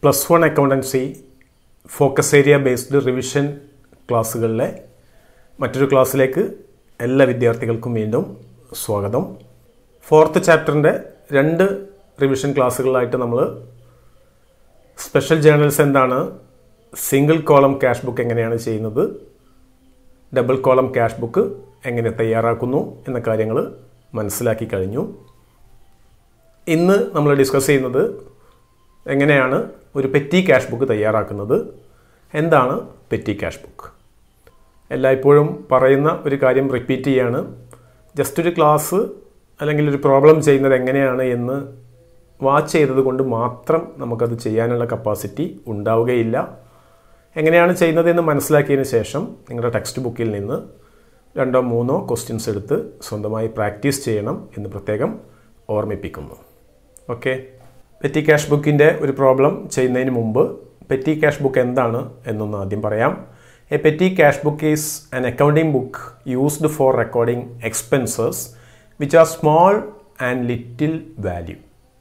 Plus one accountancy focus area based revision ക്ലാസ്സുകളിലെ മറ്റൊരു ക്ലാസ്സിലേക്ക് എല്ലാ വിദ്യാർത്ഥികൾക്കും വീണ്ടും സ്വാഗതം ഫോർത്ത് ചാപ്റ്ററിൻ്റെ രണ്ട് റിവിഷൻ ക്ലാസ്സുകളിലായിട്ട് നമ്മൾ സ്പെഷ്യൽ ജേർണൽസ് എന്താണ് സിംഗിൾ കോളം ക്യാഷ് ബുക്ക് എങ്ങനെയാണ് ചെയ്യുന്നത് ഡബിൾ കോളം ക്യാഷ് ബുക്ക് എങ്ങനെ തയ്യാറാക്കുന്നു എന്ന കാര്യങ്ങൾ മനസ്സിലാക്കി കഴിഞ്ഞു ഇന്ന് നമ്മൾ ഡിസ്കസ് ചെയ്യുന്നത് എങ്ങനെയാണ് ഒരു പെറ്റി ക്യാഷ് ബുക്ക് തയ്യാറാക്കുന്നത് എന്താണ് പെറ്റി ക്യാഷ് ബുക്ക് എല്ലായ്പ്പോഴും പറയുന്ന ഒരു കാര്യം റിപ്പീറ്റ് ചെയ്യാണ് ജസ്റ്റ് ഒരു ക്ലാസ് അല്ലെങ്കിൽ ഒരു പ്രോബ്ലം ചെയ്യുന്നത് എങ്ങനെയാണ് എന്ന് വാച്ച് ചെയ്തത് കൊണ്ട് മാത്രം നമുക്കത് ചെയ്യാനുള്ള കപ്പാസിറ്റി ഉണ്ടാവുകയില്ല എങ്ങനെയാണ് ചെയ്യുന്നത് എന്ന് മനസ്സിലാക്കിയതിന് ശേഷം നിങ്ങളുടെ ടെക്സ്റ്റ് ബുക്കിൽ നിന്ന് രണ്ടോ മൂന്നോ ക്വസ്റ്റ്യൻസ് എടുത്ത് സ്വന്തമായി പ്രാക്ടീസ് ചെയ്യണം എന്ന് പ്രത്യേകം ഓർമ്മിപ്പിക്കുന്നു ഓക്കെ പെറ്റി ക്യാഷ് ബുക്കിൻ്റെ ഒരു പ്രോബ്ലം ചെയ്യുന്നതിന് മുമ്പ് പെറ്റി ക്യാഷ് ബുക്ക് എന്താണ് എന്നൊന്ന് ആദ്യം പറയാം a petty cash book is an accounting book used for recording expenses which are small and little value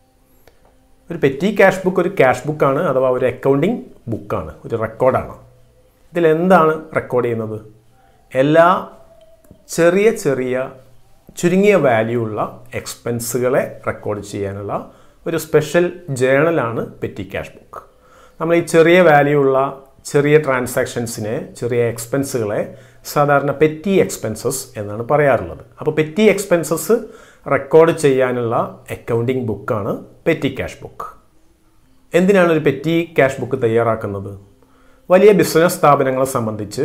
ഒരു പെറ്റി ക്യാഷ് ബുക്ക് ഒരു ക്യാഷ് ബുക്കാണ് അഥവാ ഒരു അക്കൗണ്ടിംഗ് ബുക്കാണ് ഒരു റെക്കോർഡാണ് ഇതിലെന്താണ് റെക്കോർഡ് ചെയ്യുന്നത് എല്ലാ ചെറിയ ചെറിയ ചുരുങ്ങിയ വാല്യൂ ഉള്ള എക്സ്പെൻസുകളെ റെക്കോർഡ് ചെയ്യാനുള്ള ഒരു സ്പെഷ്യൽ ജേണലാണ് പെറ്റി ക്യാഷ് ബുക്ക് നമ്മൾ ഈ ചെറിയ വാല്യൂ ഉള്ള ചെറിയ ട്രാൻസാക്ഷൻസിനെ ചെറിയ എക്സ്പെൻസുകളെ സാധാരണ പെറ്റി എക്സ്പെൻസസ് എന്നാണ് പറയാറുള്ളത് അപ്പോൾ പെറ്റി എക്സ്പെൻസസ് റെക്കോർഡ് ചെയ്യാനുള്ള അക്കൗണ്ടിംഗ് ബുക്കാണ് പെറ്റി ക്യാഷ് ബുക്ക് എന്തിനാണ് ഒരു പെറ്റി ക്യാഷ് ബുക്ക് തയ്യാറാക്കുന്നത് വലിയ ബിസിനസ് സ്ഥാപനങ്ങളെ സംബന്ധിച്ച്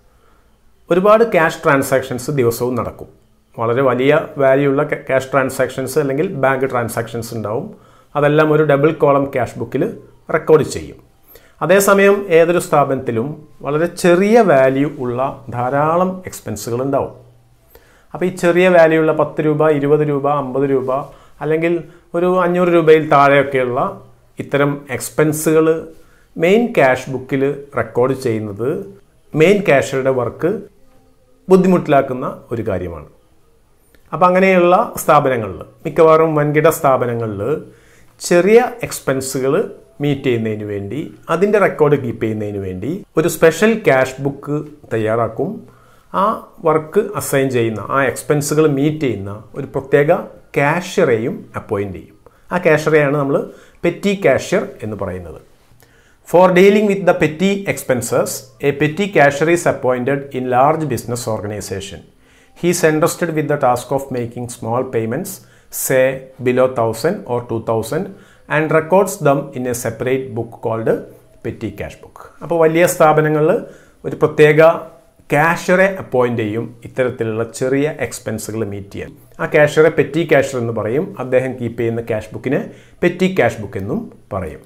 ഒരുപാട് ക്യാഷ് ട്രാൻസാക്ഷൻസ് ദിവസവും നടക്കും വളരെ വലിയ വാല്യൂ ഉള്ള ക്യാഷ് ട്രാൻസാക്ഷൻസ് അല്ലെങ്കിൽ ബാങ്ക് ട്രാൻസാക്ഷൻസ് ഉണ്ടാവും അതെല്ലാം ഒരു ഡബിൾ കോളം ക്യാഷ് ബുക്കിൽ റെക്കോർഡ് ചെയ്യും അതേസമയം ഏതൊരു സ്ഥാപനത്തിലും വളരെ ചെറിയ വാല്യൂ ഉള്ള ധാരാളം എക്സ്പെൻസുകൾ ഉണ്ടാവും അപ്പോൾ ഈ ചെറിയ വാല്യൂ ഉള്ള പത്ത് രൂപ ഇരുപത് രൂപ അമ്പത് രൂപ അല്ലെങ്കിൽ ഒരു അഞ്ഞൂറ് രൂപയിൽ താഴെയൊക്കെയുള്ള ഇത്തരം എക്സ്പെൻസുകൾ മെയിൻ ക്യാഷ് ബുക്കിൽ റെക്കോർഡ് ചെയ്യുന്നത് മെയിൻ ക്യാഷറുടെ വർക്ക് ബുദ്ധിമുട്ടിലാക്കുന്ന ഒരു കാര്യമാണ് അപ്പോൾ അങ്ങനെയുള്ള സ്ഥാപനങ്ങളിൽ മിക്കവാറും വൻകിട സ്ഥാപനങ്ങളിൽ ചെറിയ എക്സ്പെൻസുകൾ മീറ്റ് ചെയ്യുന്നതിന് വേണ്ടി അതിൻ്റെ റെക്കോർഡ് കീപ്പ് ചെയ്യുന്നതിന് വേണ്ടി ഒരു സ്പെഷ്യൽ ക്യാഷ് ബുക്ക് തയ്യാറാക്കും ആ വർക്ക് അസൈൻ ചെയ്യുന്ന ആ എക്സ്പെൻസുകൾ മീറ്റ് ചെയ്യുന്ന ഒരു പ്രത്യേക ക്യാഷ്യറെയും അപ്പോയിൻ്റ് ചെയ്യും ആ ക്യാഷ്യറെയാണ് നമ്മൾ പെറ്റി ക്യാഷ്യർ എന്ന് പറയുന്നത് for dealing with the petty expenses a petty cashier is appointed in large business organisation he is entrusted with the task of making small payments, say below 1000 or 2000, and records them in a separate book called petty cash book അപ്പോൾ വലിയ സ്ഥാപനങ്ങളിൽ ഒരു പ്രത്യേക ക്യാഷറെ appoint ചെയ്യും ഇത്തരത്തിലുള്ള ചെറിയ എക്സ്പെൻസുകൾ meet ചെയ്യാൻ ആ ക്യാഷറെ പെറ്റി ക്യാഷർ എന്ന് പറയും അദ്ദേഹം കീപ്പ് ചെയ്യുന്ന ക്യാഷ് ബുക്കിനെ പെറ്റി ക്യാഷ് ബുക്ക് എന്നും പറയും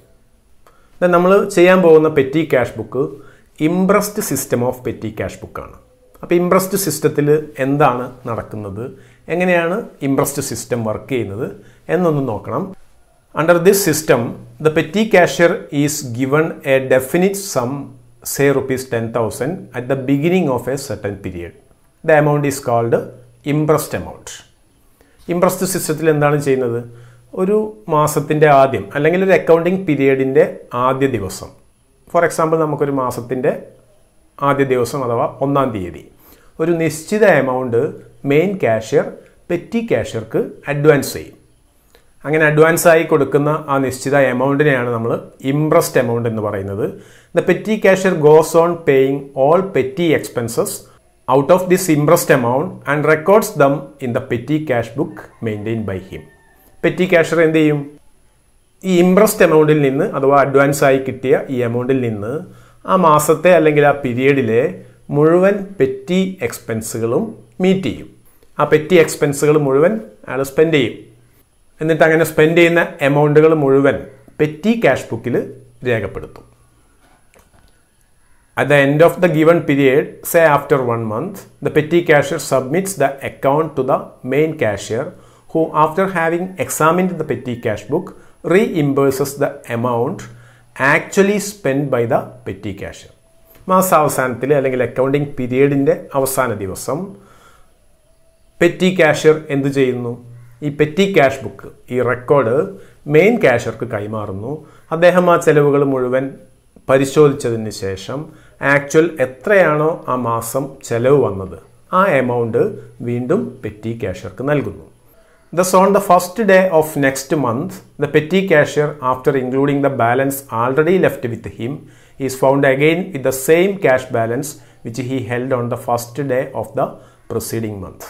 നമ്മൾ ചെയ്യാൻ പോകുന്ന petty cash book impressed system of petty cash ബുക്കാണ് അപ്പോൾ ഇംപ്രസ്ഡ് സിസ്റ്റത്തിൽ എന്താണ് നടക്കുന്നത് എങ്ങനെയാണ് ഇംപ്രസ്ഡ് സിസ്റ്റം വർക്ക് ചെയ്യുന്നത് എന്നൊന്ന് നോക്കണം under this system the petty cashier is given a definite sum say rupees ten thousand at the beginning of a certain period the amount is called impressed amount impressed സിസ്റ്റത്തിൽ എന്താണ് ചെയ്യുന്നത് ഒരു മാസത്തിൻ്റെ ആദ്യം അല്ലെങ്കിൽ ഒരു അക്കൗണ്ടിങ് പീരിയഡിൻ്റെ ആദ്യ ദിവസം ഫോർ എക്സാമ്പിൾ നമുക്കൊരു മാസത്തിൻ്റെ ആദ്യ ദിവസം അഥവാ ഒന്നാം തീയതി ഒരു നിശ്ചിത എമൗണ്ട് മെയിൻ ക്യാഷ്യർ പെറ്റി ക്യാഷ്യർക്ക് അഡ്വാൻസ് ചെയ്യും അങ്ങനെ അഡ്വാൻസ് ആയി കൊടുക്കുന്ന ആ നിശ്ചിത എമൗണ്ടിനെയാണ് നമ്മൾ ഇംപ്രസ്ഡ് എമൗണ്ട് എന്ന് പറയുന്നത് the petty cashier goes on paying all petty expenses out of this impressed amount and records them in the petty cash book maintain by him petty cashier എന്ത് ചെയ്യും ഈ ഇംപ്രസ്ഡ് എമൗണ്ടിൽ നിന്ന് അഥവാ അഡ്വാൻസ് ആയി കിട്ടിയ ഈ എമൗണ്ടിൽ നിന്ന് ആ മാസത്തെ അല്ലെങ്കിൽ ആ പീരിയഡിലെ മുഴുവൻ പെറ്റി എക്സ്പെൻസുകളും മീറ്റ് ചെയ്യും ആ പെറ്റി എക്സ്പെൻസുകൾ മുഴുവൻ അയാൾ സ്പെൻഡ് ചെയ്യും എന്നിട്ട് അങ്ങനെ സ്പെൻഡ് ചെയ്യുന്ന എമൗണ്ടുകൾ മുഴുവൻ പെറ്റി ക്യാഷ് ബുക്കിൽ രേഖപ്പെടുത്തും at the end of the given period say after one month the petty cashier submits the account to the main cashier who after having examined the petty cash book reimburses the amount actually spend by the petty cashier മാസാവസാനത്തിൽ അല്ലെങ്കിൽ accounting പീരിയഡിൻ്റെ അവസാന ദിവസം petty cashier എന്ത് ചെയ്യുന്നു ഈ petty cash book ഈ record main ക്യാഷ്യർക്ക് കൈമാറുന്നു അദ്ദേഹം ആ ചെലവുകൾ മുഴുവൻ പരിശോധിച്ചതിന് ശേഷം ആക്ച്വൽ എത്രയാണോ ആ മാസം ചെലവ് വന്നത് ആ എമൗണ്ട് വീണ്ടും പെറ്റി ക്യാഷ്യർക്ക് നൽകുന്നു Thus, on the first day of next month, the petty cashier, after including the balance already left with him, is found again with the same cash balance which he held on the first day of the preceding month.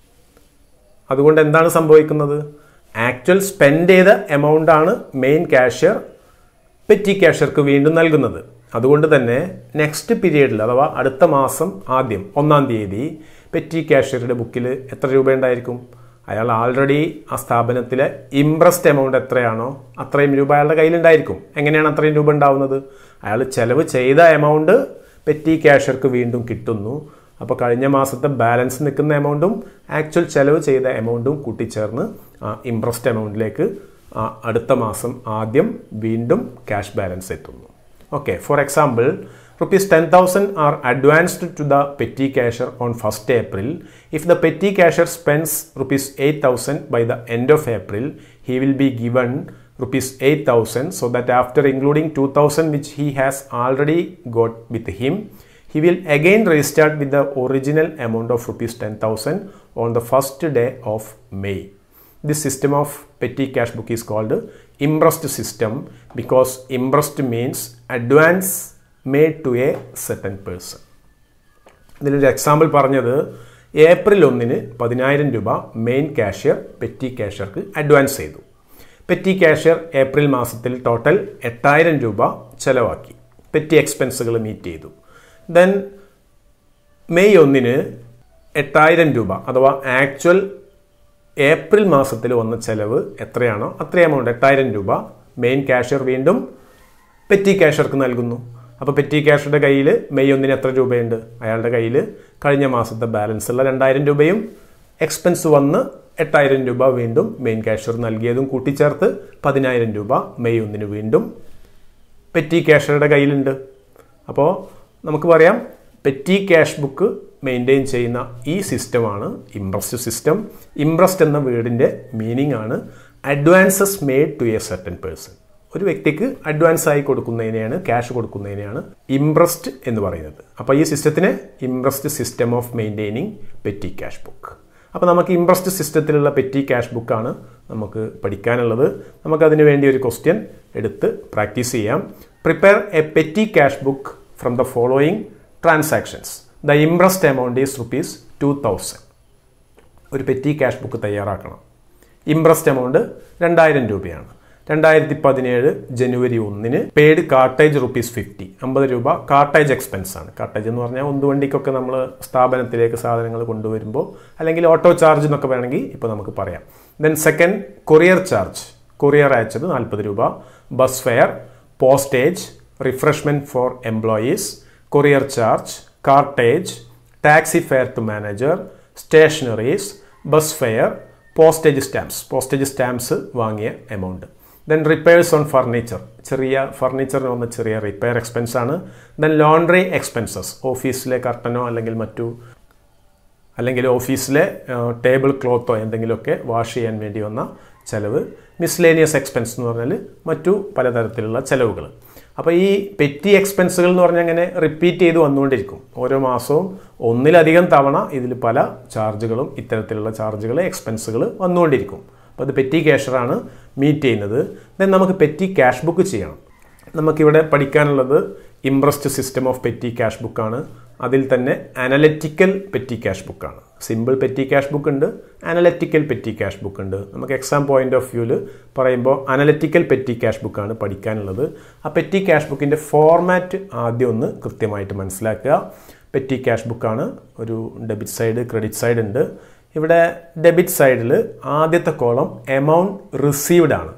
അതുകൊണ്ട് എന്താണ് സംഭവിക്കുന്നത് actual spend ചെയ്ത amount ആണ് main cashier petty ക്യാഷ്യർക്ക് വീണ്ടും നൽകുന്നത് അതുകൊണ്ട് തന്നെ നെക്സ്റ്റ് പീരീഡിൽ അഥവാ അടുത്ത മാസം ആദ്യം ഒന്നാം തീയതി പെറ്റി ക്യാഷ്യറുടെ ബുക്കിൽ എത്ര രൂപ ഉണ്ടായിരിക്കും അയാൾ ആൾറെഡി ആ സ്ഥാപനത്തിലെ ഇംപ്രസ്ഡ് എമൗണ്ട് എത്രയാണോ അത്രയും രൂപ അയാളുടെ കയ്യിലുണ്ടായിരിക്കും എങ്ങനെയാണ് അത്രയും രൂപ ഉണ്ടാവുന്നത് അയാൾ ചെലവ് ചെയ്ത എമൗണ്ട് പെറ്റി ക്യാഷ്യർക്ക് വീണ്ടും കിട്ടുന്നു അപ്പോൾ കഴിഞ്ഞ മാസത്തെ ബാലൻസ് നിൽക്കുന്ന എമൗണ്ടും ആക്ച്വൽ ചെലവ് ചെയ്ത എമൗണ്ടും കൂട്ടിച്ചേർന്ന് ആ ഇംപ്രസ്ഡ് എമൗണ്ടിലേക്ക് അടുത്ത മാസം ആദ്യം വീണ്ടും ക്യാഷ് ബാലൻസ് എത്തുന്നു okay for example rupees 10000 are advanced to the petty cashier on 1st April. If the petty cashier spends rupees 8000 by the end of April, he will be given rupees 8000 so that after including 2000 which he has already got with him, he will again restart with the original amount of rupees 10000 on the first day of May. This system of petty cash book is called impressed system because impressed means advance made to a certain person. ഇതിലൊരു example പറഞ്ഞത് April ഒന്നിന് പതിനായിരം രൂപ main cashier petty കാഷ്യർക്ക് advance ചെയ്തു petty cashier April മാസത്തിൽ total എട്ടായിരം രൂപ ചെലവാക്കി പെറ്റി എക്സ്പെൻസുകൾ മീറ്റ് ചെയ്തു ദെൻ മെയ് ഒന്നിന് എട്ടായിരം രൂപ അഥവാ ആക്ച്വൽ ഏപ്രിൽ മാസത്തിൽ വന്ന ചെലവ് എത്രയാണോ അത്ര എമൗണ്ട് എട്ടായിരം രൂപ മെയിൻ കാഷ്യർ വീണ്ടും പെറ്റി കാഷ്യർക്ക് നൽകുന്നു അപ്പോൾ പെറ്റി ക്യാഷറുടെ കയ്യിൽ മെയ് ഒന്നിന് എത്ര രൂപയുണ്ട് അയാളുടെ കയ്യിൽ കഴിഞ്ഞ മാസത്തെ ബാലൻസ് ഉള്ള രണ്ടായിരം രൂപയും എക്സ്പെൻസ് വന്ന് എട്ടായിരം രൂപ വീണ്ടും മെയിൻ ക്യാഷർ നൽകിയതും കൂട്ടിച്ചേർത്ത് പതിനായിരം രൂപ മെയ് ഒന്നിന് വീണ്ടും പെറ്റി ക്യാഷറുടെ കയ്യിലുണ്ട് അപ്പോൾ നമുക്ക് പറയാം പെറ്റി ക്യാഷ് ബുക്ക് മെയിൻറ്റെയിൻ ചെയ്യുന്ന ഈ സിസ്റ്റമാണ് ഇംപ്രസ്ഡ് സിസ്റ്റം ഇംപ്രസ്ഡ് എന്ന വേർഡിൻ്റെ മീനിങ് ആണ് advances made to a certain person ഒരു വ്യക്തിക്ക് അഡ്വാൻസ് ആയി കൊടുക്കുന്നതിനെയാണ് ക്യാഷ് കൊടുക്കുന്നതിനെയാണ് ഇംപ്രസ്ഡ് എന്ന് പറയുന്നത് അപ്പോൾ ഈ സിസ്റ്റത്തിന് imprest system of maintaining petty cash book അപ്പോൾ നമുക്ക് ഇംപ്രസ്ഡ് സിസ്റ്റത്തിലുള്ള പെറ്റി ക്യാഷ് ബുക്കാണ് നമുക്ക് പഠിക്കാനുള്ളത് നമുക്കതിന് വേണ്ടി ഒരു ക്വസ്റ്റ്യൻ എടുത്ത് പ്രാക്ടീസ് ചെയ്യാം prepare a petty cash book from the following transactions the imprest amount is rupees two thousand ഒരു പെറ്റി ക്യാഷ് ബുക്ക് തയ്യാറാക്കണം ഇംപ്രസ്ഡ് എമൗണ്ട് രണ്ടായിരം രൂപയാണ് രണ്ടായിരത്തി പതിനേഴ് ജനുവരി ഒന്നിന് പെയ്ഡ് കാർട്ടേജ് റുപ്പീസ് ഫിഫ്റ്റി അമ്പത് രൂപ കാർട്ടേജ് എക്സ്പെൻസ് ആണ് കാർട്ടേജ് എന്ന് പറഞ്ഞാൽ ഉന്തുവണ്ടിക്കൊക്കെ നമ്മൾ സ്ഥാപനത്തിലേക്ക് സാധനങ്ങൾ കൊണ്ടുവരുമ്പോൾ അല്ലെങ്കിൽ ഓട്ടോ ചാർജ് എന്നൊക്കെ വേണമെങ്കിൽ ഇപ്പോൾ നമുക്ക് പറയാം then second courier charge courier അയച്ചത് നാൽപ്പത് രൂപ bus fare postage refreshment for employees courier charge cartage taxi fare to manager stationeries bus fare postage stamps postage stamps വാങ്ങിയ amount then repairs on furniture ചെറിയ ഫർണിച്ചറിന് വന്ന ചെറിയ റിപ്പയർ എക്സ്പെൻസ് ആണ് then laundry expenses ഓഫീസിലെ കർട്ടനോ അല്ലെങ്കിൽ മറ്റു അല്ലെങ്കിൽ ഓഫീസിലെ ടേബിൾ ക്ലോത്തോ എന്തെങ്കിലുമൊക്കെ വാഷ് ചെയ്യാൻ വേണ്ടി വന്ന ചിലവ് മിസ്ലേനിയസ് എക്സ്പെൻസ് എന്ന് പറഞ്ഞാൽ മറ്റു പലതരത്തിലുള്ള ചിലവുകൾ അപ്പോൾ ഈ പെറ്റി എക്സ്പെൻസുകൾ എന്ന് പറഞ്ഞാൽ അങ്ങനെ റിപ്പീറ്റ് ചെയ്ത് വന്നുകൊണ്ടിരിക്കും ഓരോ മാസവും ഒന്നിലധികം തവണ ഇതിൽ പല ചാർജുകളും ഇത്തരത്തിലുള്ള ചാർജുകൾ എക്സ്പെൻസുകൾ വന്നുകൊണ്ടിരിക്കും അപ്പോൾ അത് പെറ്റി ക്യാഷറാണ് മീറ്റ് ചെയ്യുന്നത് ദെൻ നമുക്ക് പെറ്റി ക്യാഷ് ബുക്ക് ചെയ്യണം നമുക്കിവിടെ പഠിക്കാനുള്ളത് imprest system of petty cash ബുക്കാണ് അതിൽ തന്നെ അനലറ്റിക്കൽ പെറ്റി ക്യാഷ് ബുക്കാണ് സിമ്പിൾ പെറ്റി ക്യാഷ് ബുക്ക് ഉണ്ട് അനലറ്റിക്കൽ പെറ്റി ക്യാഷ് ബുക്ക് ഉണ്ട് നമുക്ക് എക്സാം പോയിന്റ് ഓഫ് വ്യൂവിൽ പറയുമ്പോൾ അനലറ്റിക്കൽ പെറ്റി ക്യാഷ് ബുക്കാണ് പഠിക്കാനുള്ളത് ആ പെറ്റി ക്യാഷ് ബുക്കിൻ്റെ ഫോർമാറ്റ് ആദ്യം ഒന്ന് കൃത്യമായിട്ട് മനസ്സിലാക്കുക പെറ്റി ക്യാഷ് ബുക്കാണ് ഒരു ഡെബിറ്റ് സൈഡ് ക്രെഡിറ്റ് സൈഡ് ഉണ്ട് ഇവിടെ ഡെബിറ്റ് സൈഡിൽ ആദ്യത്തെ കോളം എമൗണ്ട് റിസീവ്ഡ് ആണ്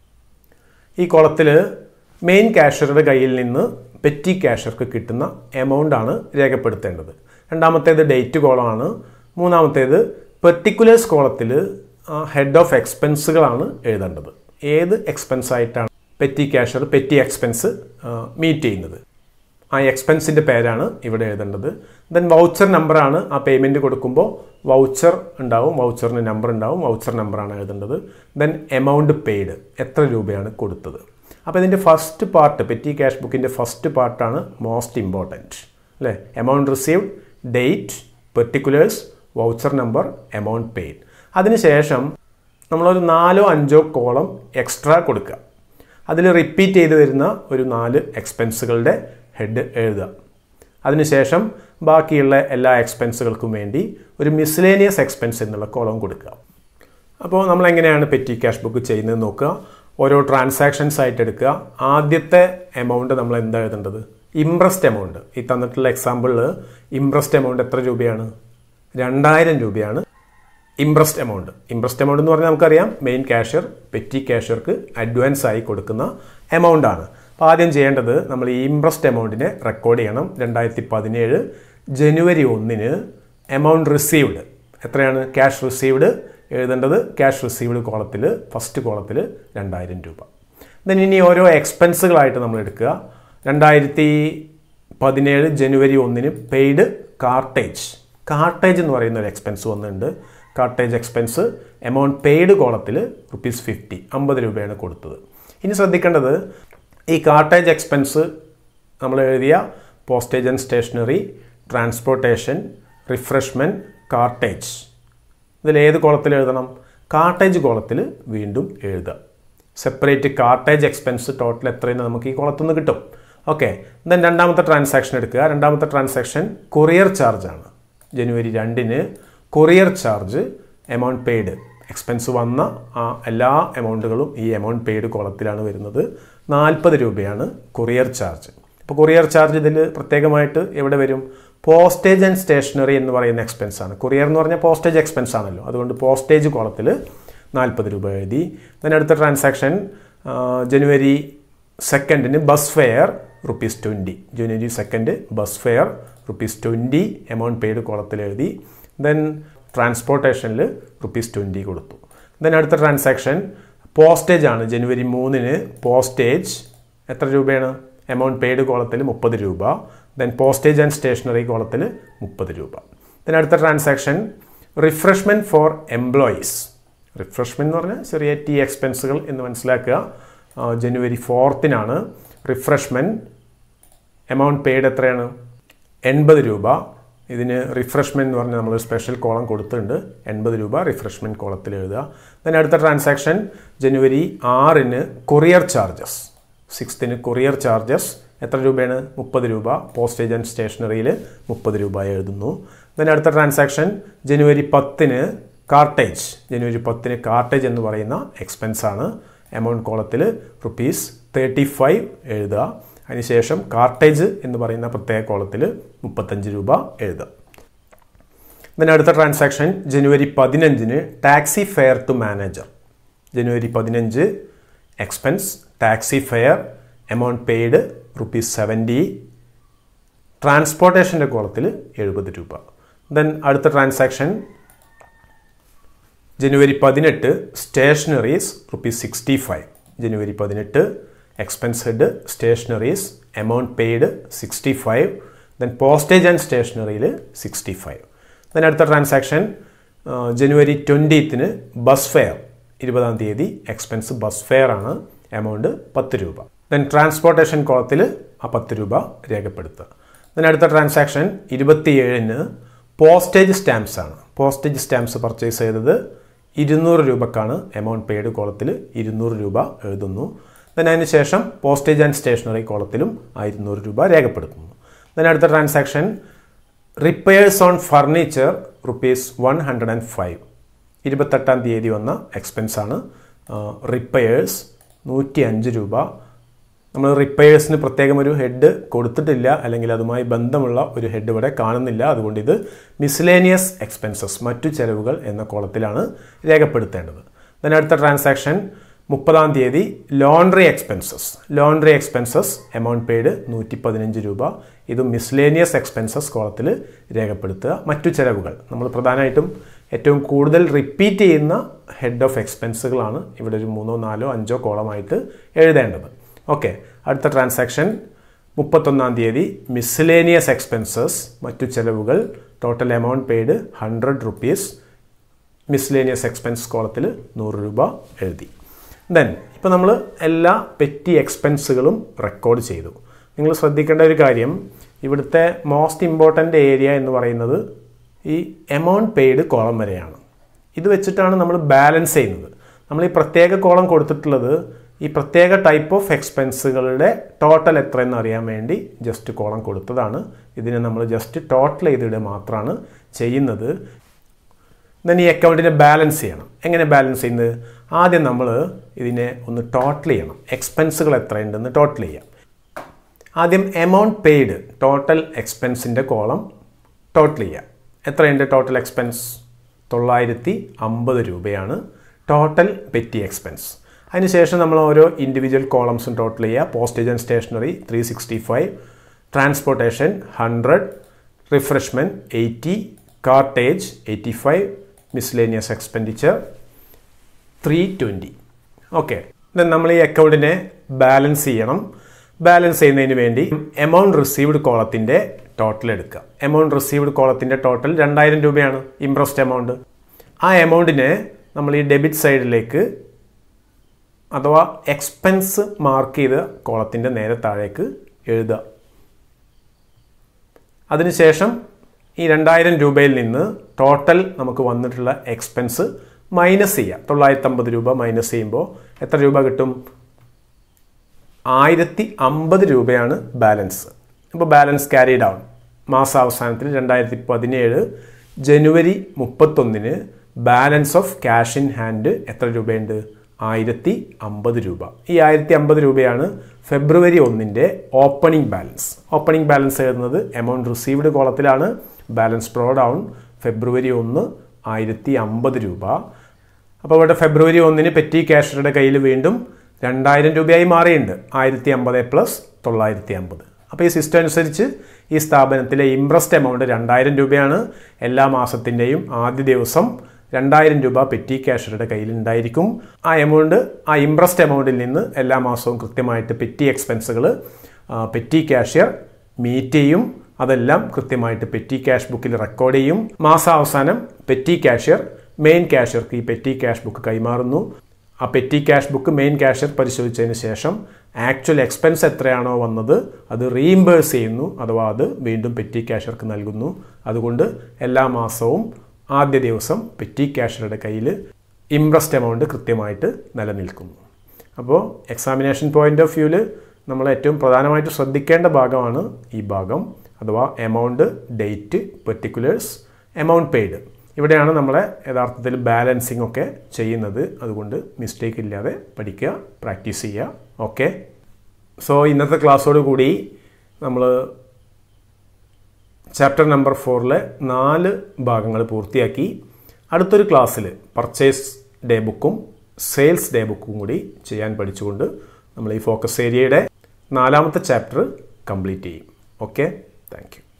ഈ കോളത്തിൽ മെയിൻ ക്യാഷറുടെ കയ്യിൽ നിന്ന് പെറ്റി ക്യാഷർക്ക് കിട്ടുന്ന എമൗണ്ട് ആണ് രേഖപ്പെടുത്തേണ്ടത് രണ്ടാമത്തേത് ഡേറ്റ് കോളമാണ് മൂന്നാമത്തേത് പെർട്ടിക്കുലേഴ്സ് കോളത്തിൽ ഹെഡ് ഓഫ് എക്സ്പെൻസുകളാണ് എഴുതേണ്ടത് ഏത് എക്സ്പെൻസ് ആയിട്ടാണ് petty cashier petty expense meet ചെയ്യുന്നത് ആ എക്സ്പെൻസിൻ്റെ പേരാണ് ഇവിടെ എഴുതേണ്ടത് ദെൻ വൗച്ചർ നമ്പറാണ് ആ പേയ്മെൻറ്റ് കൊടുക്കുമ്പോൾ വൗച്ചർ ഉണ്ടാവും വൗച്ചറിന് നമ്പർ ഉണ്ടാവും വൗച്ചർ നമ്പറാണ് എഴുതേണ്ടത് ദെൻ എമൗണ്ട് പെയ്ഡ് എത്ര രൂപയാണ് കൊടുത്തത് അപ്പോൾ ഇതിൻ്റെ ഫസ്റ്റ് പാർട്ട് പെറ്റി ക്യാഷ് ബുക്കിൻ്റെ ഫസ്റ്റ് പാർട്ടാണ് മോസ്റ്റ് ഇമ്പോർട്ടൻറ്റ് അല്ലേ amount received date particulars voucher number amount paid അതിനുശേഷം നമ്മളൊരു നാലോ അഞ്ചോ കോളം എക്സ്ട്രാ കൊടുക്കുക അതിൽ റിപ്പീറ്റ് ചെയ്ത് വരുന്ന ഒരു നാല് എക്സ്പെൻസുകളുടെ ഹെഡ് എഴുതുക അതിനുശേഷം ബാക്കിയുള്ള എല്ലാ എക്സ്പെൻസുകൾക്കും വേണ്ടി ഒരു മിസ്ലേനിയസ് എക്സ്പെൻസ് എന്നുള്ള കോളം കൊടുക്കുക അപ്പോൾ നമ്മൾ എങ്ങനെയാണ് പെറ്റി ക്യാഷ് ബുക്ക് ചെയ്യുന്നത് നോക്കുക ഓരോ ട്രാൻസാക്ഷൻസ് ആയിട്ട് എടുക്കുക ആദ്യത്തെ എമൗണ്ട് നമ്മൾ എന്താ എഴുതേണ്ടത് ഇംപ്രസ്ഡ് എമൗണ്ട് ഈ തന്നിട്ടുള്ള എക്സാമ്പിളിൽ ഇംപ്രസ്ഡ് എമൗണ്ട് എത്ര രൂപയാണ് രണ്ടായിരം രൂപയാണ് ഇംപ്രസ്ഡ് എമൗണ്ട് ഇംപ്രസ്ഡ് എമൗണ്ട് എന്ന് പറഞ്ഞാൽ നമുക്കറിയാം മെയിൻ ക്യാഷ്യർ പെറ്റി ക്യാഷ്യർക്ക് അഡ്വാൻസ് ആയി കൊടുക്കുന്ന എമൗണ്ട് ആണ് അപ്പോൾ ആദ്യം ചെയ്യേണ്ടത് നമ്മൾ ഈ ഇംപ്രസ്ഡ് എമൗണ്ടിനെ റെക്കോർഡ് ചെയ്യണം രണ്ടായിരത്തി പതിനേഴ് ജനുവരി ഒന്നിന് എമൗണ്ട് റിസീവ്ഡ് എത്രയാണ് ക്യാഷ് റിസീവ്ഡ് എഴുതേണ്ടത് ക്യാഷ് റിസീവ്ഡ് കോളത്തിൽ ഫസ്റ്റ് കോളത്തിൽ രണ്ടായിരം രൂപ ദെൻ ഇനി ഓരോ എക്സ്പെൻസുകളായിട്ട് നമ്മൾ എടുക്കുക രണ്ടായിരത്തി പതിനേഴ് ജനുവരി ഒന്നിന് പെയ്ഡ് കാർട്ടേജ് കാർട്ടേജ് എന്ന് പറയുന്ന ഒരു എക്സ്പെൻസ് വന്നിട്ടുണ്ട് കാർട്ടേജ് എക്സ്പെൻസ് എമൗണ്ട് പെയ്ഡ് കോളത്തിൽ റുപ്പീസ് ഫിഫ്റ്റി അമ്പത് രൂപയാണ് കൊടുത്തത് ഇനി ശ്രദ്ധിക്കേണ്ടത് ഈ കാർട്ടേജ് എക്സ്പെൻസ് നമ്മൾ എഴുതിയ postage and stationery transportation refreshment cartage ഇതിൽ ഏത് കോളത്തിൽ എഴുതണം കാർട്ടേജ് കോളത്തിൽ വീണ്ടും എഴുതുക സെപ്പറേറ്റ് കാർട്ടേജ് എക്സ്പെൻസ് ടോട്ടൽ എത്രയെന്ന് നമുക്ക് ഈ കോളത്തിൽ നിന്ന് കിട്ടും ഓക്കെ ദെൻ രണ്ടാമത്തെ ട്രാൻസാക്ഷൻ എടുക്കുക രണ്ടാമത്തെ ട്രാൻസാക്ഷൻ കൊറിയർ ചാർജ് ആണ് ജനുവരി രണ്ടിന് courier charge amount paid expense വന്ന ആ എല്ലാ എമൗണ്ടുകളും ഈ എമൗണ്ട് പെയ്ഡ് കോളത്തിലാണ് വരുന്നത് നാൽപ്പത് രൂപയാണ് കൊറിയർ ചാർജ് അപ്പോൾ കൊറിയർ ചാർജ് ഇതിൽ പ്രത്യേകമായിട്ട് എവിടെ വരും പോസ്റ്റേജ് ആൻഡ് സ്റ്റേഷനറി എന്ന് പറയുന്ന എക്സ്പെൻസ് ആണ് കൊറിയർ എന്ന് പറഞ്ഞാൽ പോസ്റ്റേജ് എക്സ്പെൻസ് ആണല്ലോ അതുകൊണ്ട് പോസ്റ്റേജ് കോളത്തിൽ നാൽപ്പത് രൂപ എഴുതി then അടുത്ത ട്രാൻസാക്ഷൻ ജനുവരി സെക്കൻഡിന് bus fare rupees twenty January second bus fare rupees twenty amount paid കോളത്തിൽ എഴുതി ദെൻ ട്രാൻസ്പോർട്ടേഷനിൽ റുപ്പീസ് ട്വൻറ്റി കൊടുത്തു ദെൻ അടുത്ത ട്രാൻസാക്ഷൻ പോസ്റ്റേജ് ആണ് ജനുവരി മൂന്നിന് പോസ്റ്റേജ് എത്ര രൂപയാണ് എമൗണ്ട് പെയ്ഡ് കോളത്തിൽ മുപ്പത് രൂപ ദെൻ പോസ്റ്റേജ് ആൻഡ് സ്റ്റേഷനറി കോളത്തിൽ മുപ്പത് രൂപ ദെൻ അടുത്ത transaction refreshment for employees refreshment എന്ന് പറഞ്ഞാൽ ചെറിയ ടി എക്സ്പെൻസുകൾ എന്ന് മനസ്സിലാക്കുക ആ, ജനുവരി ഫോർത്തിനാണ് റിഫ്രഷ്മെൻറ്റ് എമൗണ്ട് പെയ്ഡ് എത്രയാണ് എൺപത് രൂപ ഇതിന് റിഫ്രഷ്മെൻറ്റ് എന്ന് പറഞ്ഞാൽ നമ്മൾ സ്പെഷ്യൽ കോളം കൊടുത്തിട്ടുണ്ട് എൺപത് രൂപ റിഫ്രഷ്മെൻറ്റ് കോളത്തിൽ എഴുതുക then അടുത്ത ട്രാൻസാക്ഷൻ ജനുവരി ആറിന് കൊറിയർ ചാർജസ് സിക്സ്ത്തിന് കൊറിയർ ചാർജസ് എത്ര രൂപയാണ് മുപ്പത് രൂപ പോസ്റ്റേജ് ആൻഡ് സ്റ്റേഷനറിയിൽ മുപ്പത് രൂപ എഴുതുന്നു then അടുത്ത ട്രാൻസാക്ഷൻ ജനുവരി പത്തിന് കാർട്ടേജ് ജനുവരി പത്തിന് കാർട്ടേജ് എന്ന് പറയുന്ന എക്സ്പെൻസ് ആണ് എമൗണ്ട് കോളത്തിൽ റുപ്പീസ് തേർട്ടി ഫൈവ് എഴുതുക അതിനുശേഷം കാർട്ടേജ് എന്ന് പറയുന്ന പ്രത്യേക കോളത്തിൽ മുപ്പത്തഞ്ച് രൂപ എഴുതുക then അടുത്ത ട്രാൻസാക്ഷൻ ജനുവരി പതിനഞ്ചിന് ടാക്സി ഫെയർ ടു മാനേജർ ജനുവരി പതിനഞ്ച് expense taxi fare amount paid rupees seventy ട്രാൻസ്പോർട്ടേഷൻ്റെ കോളത്തിൽ എഴുപത് രൂപ ദെൻ അടുത്ത ട്രാൻസാക്ഷൻ ജനുവരി പതിനെട്ട് സ്റ്റേഷനറീസ് റുപ്പീസ് സിക്സ്റ്റി ഫൈവ് ജനുവരി പതിനെട്ട് expense head stationeries amount paid sixty five then postage and സ്റ്റേഷനറിയിൽ സിക്സ്റ്റി ഫൈവ് ദെൻ അടുത്ത ട്രാൻസാക്ഷൻ ജനുവരി ട്വൻറ്റീത്തിന് ബസ് ഫെയർ ഇരുപതാം തീയതി എക്സ്പെൻസ് ബസ് ഫെയർ ആണ് എമൗണ്ട് പത്ത് രൂപ ദെൻ ട്രാൻസ്പോർട്ടേഷൻ കോളത്തിൽ ആ പത്ത് രൂപ രേഖപ്പെടുത്തുക ദെൻ അടുത്ത ട്രാൻസാക്ഷൻ ഇരുപത്തിയേഴിന് പോസ്റ്റേജ് സ്റ്റാമ്പ്സ് ആണ് പോസ്റ്റേജ് സ്റ്റാമ്പ്സ് പർച്ചേസ് ചെയ്തത് ഇരുന്നൂറ് രൂപക്കാണ് എമൗണ്ട് പെയ്ഡ് കോളത്തിൽ ഇരുന്നൂറ് രൂപ എഴുതുന്നു ദെൻ അതിന് ശേഷം പോസ്റ്റേജ് ആൻഡ് സ്റ്റേഷനറി കോളത്തിലും ആ ഇരുന്നൂറ് രൂപ രേഖപ്പെടുത്തുന്നു ദെൻ അടുത്ത transaction repairs on furniture rupees one hundred and five ഇരുപത്തെട്ടാം തീയതി വന്ന എക്സ്പെൻസ് ആണ് റിപ്പയേഴ്സ് നൂറ്റി അഞ്ച് രൂപ നമ്മൾ റിപ്പയേഴ്സിന് പ്രത്യേകം ഒരു ഹെഡ് കൊടുത്തിട്ടില്ല അല്ലെങ്കിൽ അതുമായി ബന്ധമുള്ള ഒരു ഹെഡ് ഇവിടെ കാണുന്നില്ല അതുകൊണ്ട് ഇത് മിസ്ലേനിയസ് എക്സ്പെൻസസ് മറ്റു ചെലവുകൾ എന്ന കോളത്തിലാണ് രേഖപ്പെടുത്തേണ്ടത് then അടുത്ത ട്രാൻസാക്ഷൻ മുപ്പതാം തീയതി laundry expenses laundry expenses amount paid നൂറ്റി പതിനഞ്ച് രൂപ ഇത് മിസ്ലേനിയസ് എക്സ്പെൻസസ് കോളത്തിൽ രേഖപ്പെടുത്തുക മറ്റു ചെലവുകൾ നമ്മൾ പ്രധാനമായിട്ടും ഏറ്റവും കൂടുതൽ റിപ്പീറ്റ് ചെയ്യുന്ന ഹെഡ് ഓഫ് എക്സ്പെൻസുകളാണ് ഇവിടെ ഒരു മൂന്നോ നാലോ അഞ്ചോ കോളമായിട്ട് എഴുതേണ്ടത് ഓക്കെ അടുത്ത ട്രാൻസാക്ഷൻ മുപ്പത്തൊന്നാം തീയതി മിസ്ലേനിയസ് എക്സ്പെൻസസ് മറ്റു ചെലവുകൾ total amount paid hundred rupees miscellaneous expense കോളത്തിൽ നൂറ് രൂപ എഴുതി ദെൻ ഇപ്പോൾ നമ്മൾ എല്ലാ പെറ്റി എക്സ്പെൻസുകളും റെക്കോർഡ് ചെയ്തു നിങ്ങൾ ശ്രദ്ധിക്കേണ്ട ഒരു കാര്യം ഇവിടുത്തെ മോസ്റ്റ് ഇമ്പോർട്ടൻ്റ് ഏരിയ എന്ന് പറയുന്നത് ഈ എമൗണ്ട് പെയ്ഡ് കോളം വരെയാണ് ഇത് വെച്ചിട്ടാണ് നമ്മൾ ബാലൻസ് ചെയ്യുന്നത് നമ്മൾ ഈ പ്രത്യേക കോളം കൊടുത്തിട്ടുള്ളത് ഈ പ്രത്യേക ടൈപ്പ് ഓഫ് എക്സ്പെൻസുകളുടെ ടോട്ടൽ എത്രയെന്ന് അറിയാൻ വേണ്ടി ജസ്റ്റ് കോളം കൊടുത്തതാണ് ഇതിനെ നമ്മൾ ജസ്റ്റ് ടോട്ടൽ ചെയ്തിടുക മാത്രമാണ് ചെയ്യുന്നത് ദെൻ ഈ അക്കൗണ്ടിനെ ബാലൻസ് ചെയ്യണം എങ്ങനെ ബാലൻസ് ചെയ്യുന്നത് ആദ്യം നമ്മൾ ഇതിനെ ഒന്ന് ടോട്ടൽ ചെയ്യണം എക്സ്പെൻസുകൾ എത്രയുണ്ടെന്ന് ടോട്ടൽ ചെയ്യാം ആദ്യം എമൗണ്ട് പെയ്ഡ് ടോട്ടൽ എക്സ്പെൻസിൻ്റെ കോളം ടോട്ടൽ ചെയ്യാം എത്രയുണ്ട് ടോട്ടൽ എക്സ്പെൻസ് തൊള്ളായിരത്തി അമ്പത് രൂപയാണ് ടോട്ടൽ പെറ്റി എക്സ്പെൻസ് അതിനുശേഷം നമ്മൾ ഓരോ ഇൻഡിവിജ്വൽ കോളംസും ടോട്ടൽ ചെയ്യുക postage and stationery three sixty five transportation hundred refreshment eighty cartage eighty five miscellaneous expenditure three twenty okay then നമ്മൾ ഈ അക്കൗണ്ടിനെ ബാലൻസ് ചെയ്യണം ബാലൻസ് ചെയ്യുന്നതിന് വേണ്ടി എമൗണ്ട് റിസീവ്ഡ് കോളത്തിൻ്റെ ടോട്ടൽ എടുക്കുക എമൗണ്ട് റിസീവ്ഡ് കോളത്തിൻ്റെ ടോട്ടൽ രണ്ടായിരം രൂപയാണ് ഇംപ്രസ്ഡ് എമൗണ്ട് ആ എമൗണ്ടിനെ നമ്മൾ ഈ ഡെബിറ്റ് സൈഡിലേക്ക് അഥവാ എക്സ്പെൻസ് മാർക്ക് ചെയ്ത് കോളത്തിൻ്റെ നേരെ താഴേക്ക് എഴുതുക അതിനുശേഷം ഈ രണ്ടായിരം രൂപയിൽ നിന്ന് ടോട്ടൽ നമുക്ക് വന്നിട്ടുള്ള എക്സ്പെൻസ് മൈനസ് ചെയ്യുക തൊള്ളായിരത്തി അമ്പത് രൂപ മൈനസ് ചെയ്യുമ്പോൾ എത്ര രൂപ കിട്ടും ആയിരത്തി അമ്പത് രൂപയാണ് ബാലൻസ് അപ്പോൾ ബാലൻസ് ക്യാരി ഡൗൺ മാസാവസാനത്തിൽ രണ്ടായിരത്തി പതിനേഴ് ജനുവരി മുപ്പത്തൊന്നിന് balance of cash in hand എത്ര രൂപയുണ്ട് ആയിരത്തി അമ്പത് രൂപ ഈ ആയിരത്തി അമ്പത് രൂപയാണ് ഫെബ്രുവരി ഒന്നിൻ്റെ ഓപ്പണിംഗ് ബാലൻസ് ഓപ്പണിംഗ് ബാലൻസ് എഴുതുന്നത് എമൗണ്ട് റിസീവ്ഡ് കോളത്തിലാണ് ബാലൻസ് പ്രോ ഡൗൺ ഫെബ്രുവരി ഒന്ന് ആയിരത്തി അമ്പത് രൂപ അപ്പോൾ ഇവിടെ ഫെബ്രുവരി ഒന്നിന് പെറ്റി ക്യാഷറുടെ കയ്യിൽ വീണ്ടും രണ്ടായിരം രൂപയായി മാറിയിട്ടുണ്ട് ആയിരത്തി അമ്പത് പ്ലസ് തൊള്ളായിരത്തി അമ്പത് അപ്പോൾ ഈ സിസ്റ്റം അനുസരിച്ച് ഈ സ്ഥാപനത്തിലെ ഇംപ്രസ്ഡ് എമൗണ്ട് രണ്ടായിരം രൂപയാണ് എല്ലാ മാസത്തിൻ്റെയും ആദ്യ ദിവസം രണ്ടായിരം രൂപ പെറ്റി ക്യാഷറുടെ കയ്യിൽ ഉണ്ടായിരിക്കും ആ എമൗണ്ട് ആ ഇംപ്രസ്ഡ് എമൗണ്ടിൽ നിന്ന് എല്ലാ മാസവും കൃത്യമായിട്ട് പെറ്റി എക്സ്പെൻസുകൾ പെറ്റി ക്യാഷ്യർ മീറ്റ് ചെയ്യും അതെല്ലാം കൃത്യമായിട്ട് പെറ്റി ക്യാഷ് ബുക്കിൽ റെക്കോർഡ് ചെയ്യും മാസാവസാനം പെറ്റി ക്യാഷ്യർ മെയിൻ ക്യാഷ്യർക്ക് ഈ പെറ്റി ക്യാഷ് ബുക്ക് കൈമാറുന്നു ആ petty cash book main cashier പരിശോധിച്ചതിന് ശേഷം ആക്ച്വൽ എക്സ്പെൻസ് എത്രയാണോ വന്നത് അത് റീഇംബേഴ്സ് ചെയ്യുന്നു അഥവാ അത് വീണ്ടും പെറ്റി ക്യാഷ്യർക്ക് നൽകുന്നു അതുകൊണ്ട് എല്ലാ മാസവും ആദ്യ ദിവസം പെറ്റി ക്യാഷ്യറുടെ കയ്യിൽ ഇംപ്രസ്ഡ് എമൗണ്ട് കൃത്യമായിട്ട് നിലനിൽക്കുന്നു അപ്പോൾ എക്സാമിനേഷൻ പോയിന്റ് ഓഫ് വ്യൂവിൽ നമ്മൾ ഏറ്റവും പ്രധാനമായിട്ട് ശ്രദ്ധിക്കേണ്ട ഭാഗമാണ് ഈ ഭാഗം അഥവാ amount date particulars amount paid ഇവിടെയാണ് നമ്മളെ യഥാർത്ഥത്തിൽ ബാലൻസിങ് ഒക്കെ ചെയ്യുന്നത് അതുകൊണ്ട് മിസ്റ്റേക്ക് ഇല്ലാതെ പഠിക്കുക പ്രാക്ടീസ് ചെയ്യുക ഓക്കെ സോ ഇന്നത്തെ ക്ലാസ്സോട് കൂടി നമ്മൾ ചാപ്റ്റർ നമ്പർ ഫോറിലെ നാല് ഭാഗങ്ങൾ പൂർത്തിയാക്കി അടുത്തൊരു ക്ലാസ്സിൽ പർച്ചേസ് ഡേ ബുക്കും സെയിൽസ് ഡേ ബുക്കും കൂടി ചെയ്യാൻ പഠിച്ചുകൊണ്ട് നമ്മൾ ഈ ഫോക്കസ് ഏരിയയുടെ നാലാമത്തെ ചാപ്റ്റർ കംപ്ലീറ്റ് ചെയ്യും ഓക്കെ താങ്ക്